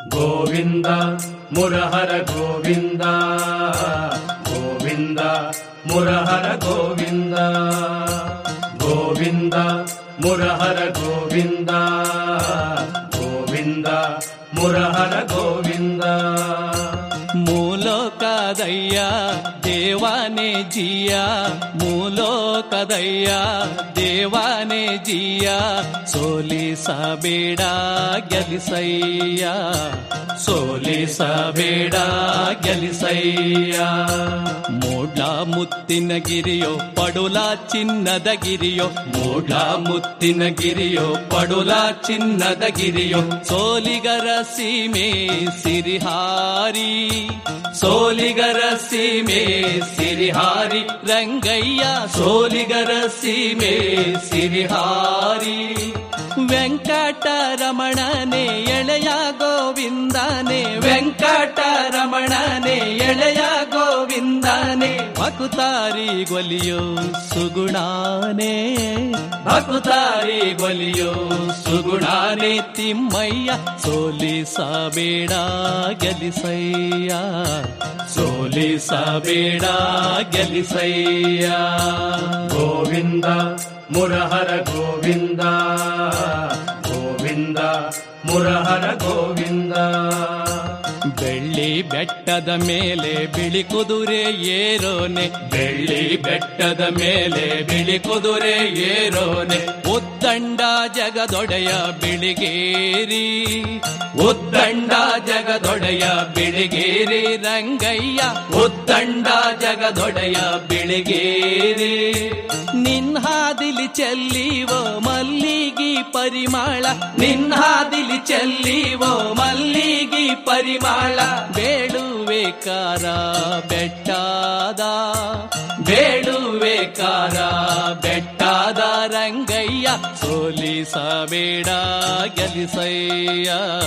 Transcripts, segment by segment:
ಗೋವಿಂದ ಮುರಹರ ಗೋವಿಂದ ಗೋವಿಂದ ಮುರಹರ ಗೋವಿಂದ ಗೋವಿಂದ ಮುರಹರ ಗೋವಿಂದ ಗೋವಿಂದ ಮುರಹರ ಗೋವಿಂದ ಮೂಲೋಕದಯ್ಯ ದೇವಾನೆ ಜಿಯ ಮೂಲೋಕದಯ್ಯ ದೇವಾನೆ ಜಿಯ ಸೋಲಿಸಬೇಡ ಗೆಲಿಸಯ್ಯ ಸೋಲಿಸಬೇಡ ಗೆಲಿಸಯ್ಯ ಮೂಡ್ಲ ಮುತ್ತಿನ ಗಿರಿಯೋ ಪಡುಲ ಚಿನ್ನದ ಗಿರಿಯೋ ಮೂಡ್ಲ ಮುತ್ತಿನ ಗಿರಿಯೋ ಪಡುಲ ಚಿನ್ನದ ಗಿರಿಯೋ ಸೋಲಿಗರ ಸೀಮೆ ಸಿರಿಹಾರಿ ಸೋಲಿಗರ ಸೀಮೆ ಸಿರಿಹಾರಿ ರಂಗಯ್ಯ ಸೋಲಿಗರ ಸೀಮೆ ಸಿರಿಹಾರಿ ವೆಂಕಟರಮಣನೆ ಎಳೆಯ ಗೋವಿಂದನೆ ವೆಂಕಟರಮಣನೆ ಎಳೆಯ ಗೋವಿಂದನೆ ಭಕುತಾರಿ ಗೊಲಿಯೋ ಸುಗುಣಾನೆ ಭಕುತಾರಿ ಗೊಲಿಯೋ ಸುಗುಣಾನೆ ತಿಮ್ಮಯ್ಯ ಸೋಲಿಸಬೇಡ ಗೆಲಿಸಯ್ಯ ಸೋಲಿಸಬೇಡ ಗೆಲಿಸಯ್ಯ ಗೋವಿಂದ ಮುರಹರ ಗೋವಿಂದ ಗೋವಿಂದ ಮುರಹರ ಗೋವಿಂದ ಬೆಳ್ಳಿ ಬೆಟ್ಟದ ಮೇಲೆ ಬಿಳಿ ಕುದುರೆ ಏರೋನೆ ಬೆಳ್ಳಿ ಬೆಟ್ಟದ ಮೇಲೆ ಬಿಳಿ ಕುದುರೆ ಏರೋನೆ ಉದ್ದಂಡ ಜಗದೊಡೆಯ ಬಿಳಿಗೇರಿ ಉದ್ದಂಡ ಜಗದೊಡೆಯ ಬಿಳಿಗೇರಿ ರಂಗಯ್ಯ ಉದ್ದಂಡ ಜಗದೊಡೆಯ ಬಿಳಿಗೇರಿ ನಿನ್ಹಾದಿಲಿ ಚೆಲ್ಲಿವೋ ಮಲ್ಲಿಗಿ ಪರಿಮಾಳ ನಿನ್ಹಾದಿಲಿ ಚೆಲ್ಲಿವೋ ಮಲ್ಲಿಗಿ ಪರಿಮಾಳ ಬೇಡುವೆ ಕಾರ ಬೆಟ್ಟಾದ ಬೇಡುವೆ ಕಾರ ಬೆಟ್ಟಾದ ರಂಗಯ್ಯ ಸೋಲಿಸಬೇಡ ಗೆಲಿಸಯ್ಯ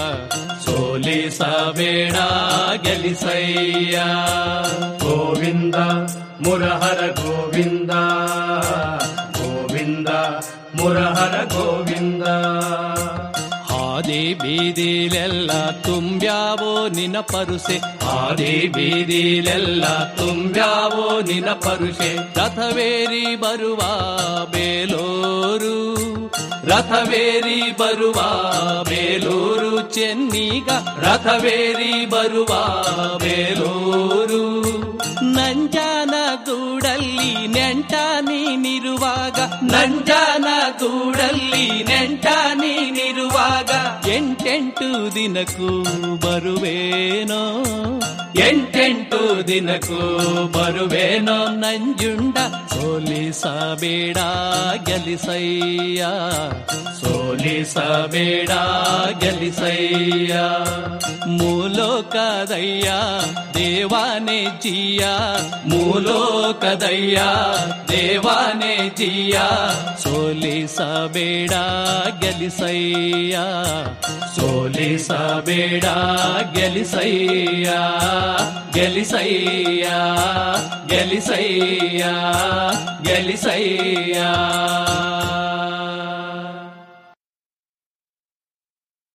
ಸೋಲಿಸಬೇಡ ಗೆಲಿಸಯ್ಯ ಗೋವಿಂದ ಮುರಹರ ಗೋವಿಂದ ಗೋವಿಂದ ಮುರಹರ ಗೋವಿಂದ ಹಾದಿ ಬೀದಿಲೆಲ್ಲ ತುಂಬ್ಯಾವೋ ನಿನ ಪರುಸೆ ಹಾದಿ ಬೀದಿಲೆಲ್ಲ ತುಂಬ್ಯಾವೋ ನಿನ ಪರುಷೆ ರಥವೇರಿ ಬರುವ ಬೇಲೂರು ರಥವೇರಿ ಬರುವ ಬೇಲೂರು ಚೆನ್ನೀಗ ರಥವೇರಿ ಬರುವ ಬೇಲೂರು ನಂಜಾನ ಗೂಡಲ್ಲಿ ನೆಂಟ ನೀನಿರುವಾಗ ನಂಜಾನ ಗೂಡಲ್ಲಿ ನೆಂಟ ನೀನಿರುವಾಗ ಎಂಟೆಂಟು ದಿನಕ್ಕೂ ಬರುವೇನೋ ಎಂಟೆಂಟು ದಿನಕ್ಕೂ ಬರುವೇನೋ ನಂಜುಂಡ ಸೋಲಿಸಬೇಡ ಗೆಲಿಸಯ್ಯ ಸೋಲಿಸಬೇಡ ಗೆಲಿಸಯ್ಯ ಮೂಲೋಕದಯ್ಯ ದೇವಾನೆ ಜಿಯ ಮೂಲೋಕದಯ್ಯ ದೇವಾನೆ ಜಿಯ ಸೋಲಿಸಬೇಡ ಗೆಲಿಸಯ್ಯ ಸೋಲಿಸಬೇಡ ಗೆಲಿಸಯ್ಯ ಗೆಲಿಸಯ್ಯ ಗೆಲಿಸಯ್ಯ ಗೆಲಿಸಯ್ಯ